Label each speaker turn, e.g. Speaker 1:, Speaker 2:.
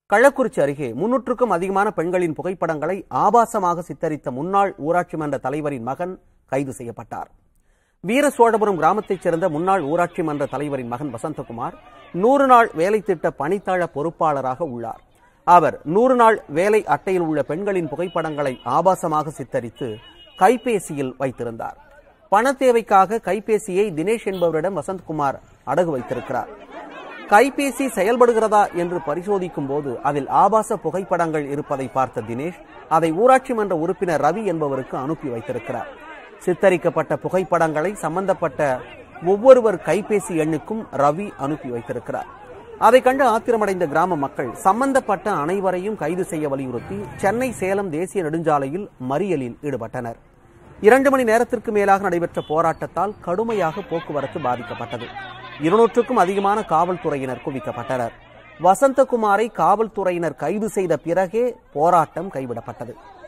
Speaker 1: கள்ளக்குறிச்சி அருகே முன்னூற்றுக்கும் அதிகமான பெண்களின் புகைப்படங்களை ஆபாசமாக சித்தரித்த முன்னாள் ஊராட்சி மன்ற தலைவரின் மகன் கைது செய்யப்பட்டார் வீர சோழபுரம் கிராமத்தைச் சேர்ந்த முன்னாள் ஊராட்சி மன்ற தலைவரின் மகன் வசந்தகுமார் நூறு நாள் வேலை திட்ட பணித்தள பொறுப்பாளராக உள்ளார் அவர் நூறு நாள் வேலை அட்டையில் உள்ள பெண்களின் புகைப்படங்களை ஆபாசமாக சித்தரித்து கைபேசியில் வைத்திருந்தார் பண தேவைக்காக கைபேசியை தினேஷ் என்பவரிடம் வசந்த்குமார் அடகு வைத்திருக்கிறார் கைபேசி செயல்படுகிறதா என்று பரிசோதிக்கும் போது அதில் ஆபாச புகைப்படங்கள் இருப்பதை பார்த்த தினேஷ் அதை ஊராட்சி மன்ற உறுப்பினர் ரவி என்பவருக்கு அனுப்பி வைத்திருக்கிறார் சித்தரிக்கப்பட்ட புகைப்படங்களை சம்பந்தப்பட்ட ஒவ்வொருவர் கைபேசி எண்ணுக்கும் ரவி அனுப்பி வைத்திருக்கிறார் அதை கண்டு ஆத்திரமடைந்த கிராம மக்கள் சம்பந்தப்பட்ட அனைவரையும் கைது செய்ய வலியுறுத்தி சென்னை சேலம் தேசிய நெடுஞ்சாலையில் மறியலில் ஈடுபட்டனர் இரண்டு மணி நேரத்திற்கு மேலாக நடைபெற்ற போராட்டத்தால் கடுமையாக போக்குவரத்து பாதிக்கப்பட்டது இருநூற்றுக்கும் அதிகமான காவல்துறையினர் குவிக்கப்பட்டனர் வசந்தகுமாரை காவல்துறையினர் கைது செய்த பிறகே போராட்டம் கைவிடப்பட்டது